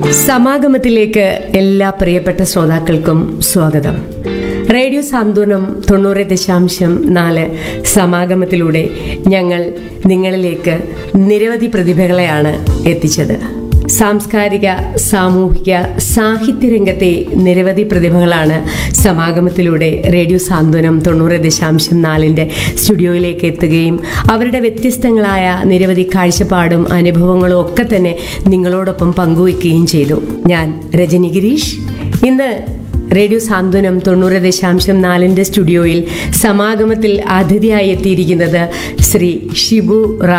സമാഗമത്തിലേക്ക് എല്ലാ പ്രിയപ്പെട്ട ശ്രോതാക്കൾക്കും സ്വാഗതം റേഡിയോ സാന്ത്വനം തൊണ്ണൂറ് ദശാംശം നാല് സമാഗമത്തിലൂടെ ഞങ്ങൾ നിങ്ങളിലേക്ക് നിരവധി പ്രതിഭകളെയാണ് എത്തിച്ചത് സാംസ്കാരിക സാമൂഹിക സാഹിത്യ രംഗത്തെ നിരവധി പ്രതിഭകളാണ് സമാഗമത്തിലൂടെ റേഡിയോ സാന്ത്വനം തൊണ്ണൂറ് ദശാംശം നാലിൻ്റെ സ്റ്റുഡിയോയിലേക്ക് എത്തുകയും അവരുടെ വ്യത്യസ്തങ്ങളായ നിരവധി കാഴ്ചപ്പാടും അനുഭവങ്ങളും ഒക്കെ തന്നെ നിങ്ങളോടൊപ്പം പങ്കുവയ്ക്കുകയും ചെയ്തു ഞാൻ രജനി ഗിരീഷ് ഇന്ന് റേഡിയോ സാന്ത്വനം തൊണ്ണൂറ് ദശാംശം നാലിൻ്റെ സ്റ്റുഡിയോയിൽ സമാഗമത്തിൽ അതിഥിയായി എത്തിയിരിക്കുന്നത് ശ്രീ ഷിബു റാം